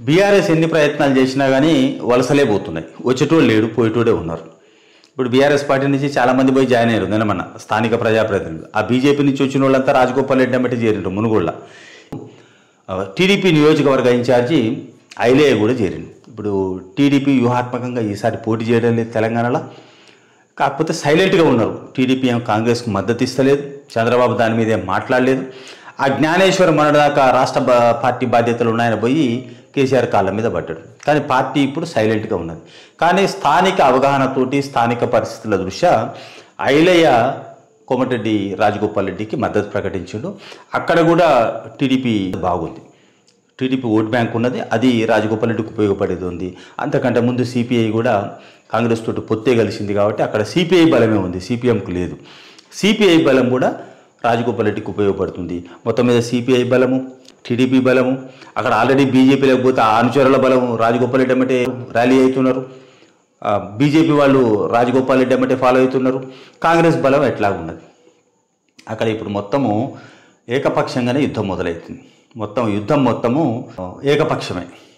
BRS ఎన్ని ప్రయత్నాలు చేసినా కానీ వలసలే పోతున్నాయి వచ్చేటోళ్ళు లేడు పోయేటోడే ఉన్నారు ఇప్పుడు బీఆర్ఎస్ పార్టీ నుంచి చాలామంది పోయి జాయిన్ అయ్యారు నిన్నమన్న స్థానిక ప్రజాప్రతినిధులు ఆ బీజేపీ నుంచి వచ్చిన వాళ్ళంతా రాజగోపాల్ రెడ్డి అమ్మటి చేరిండ్రు మునుగోళ్ళ టీడీపీ నియోజకవర్గ ఇన్ఛార్జి ఐలేయ కూడా చేరిండు ఇప్పుడు టీడీపీ వ్యూహాత్మకంగా ఈసారి పోటీ చేయడం లేదు తెలంగాణలో కాకపోతే సైలెంట్గా ఉన్నారు టీడీపీ ఏం కాంగ్రెస్కు మద్దతు ఇస్తలేదు చంద్రబాబు దాని మీద ఏం మాట్లాడలేదు ఆ జ్ఞానేశ్వర్ మొన్నటిదాకా రాష్ట్ర బా- పార్టీ బాధ్యతలు ఉన్నాయని పోయి కేసీఆర్ కాళ్ళ మీద పడ్డాడు కానీ పార్టీ ఇప్పుడు సైలెంట్గా ఉన్నది కానీ స్థానిక అవగాహనతోటి స్థానిక పరిస్థితుల దృష్ట్యా ఐలయ్య కోమటిరెడ్డి రాజగోపాల్ రెడ్డికి మద్దతు ప్రకటించాడు అక్కడ కూడా టీడీపీ బాగుంది టీడీపీ ఓట్ బ్యాంక్ ఉన్నది అది రాజగోపాల్ రెడ్డికి ఉపయోగపడేది ఉంది అంతకంటే ముందు సిపిఐ కూడా కాంగ్రెస్ తోటి పొత్తే కలిసింది కాబట్టి అక్కడ సిపిఐ బలమే ఉంది సిపిఎంకు లేదు సిపిఐ బలం కూడా రాజగోపాల్ రెడ్డికి ఉపయోగపడుతుంది మొత్తం మీద సిపిఐ బలము టీడీపీ బలము అక్కడ ఆల్రెడీ బీజేపీ లేకపోతే ఆ అనుచరుల బలము రాజగోపాల్ రెడ్డి అంటే ర్యాలీ అవుతున్నారు ఆ, బీజేపీ వాళ్ళు రాజగోపాల్ రెడ్డి అంటే ఫాలో అవుతున్నారు కాంగ్రెస్ బలం ఎట్లా ఉన్నది అక్కడ ఇప్పుడు మొత్తము ఏకపక్షంగానే యుద్ధం మొదలవుతుంది మొత్తం యుద్ధం మొత్తము ఏకపక్షమే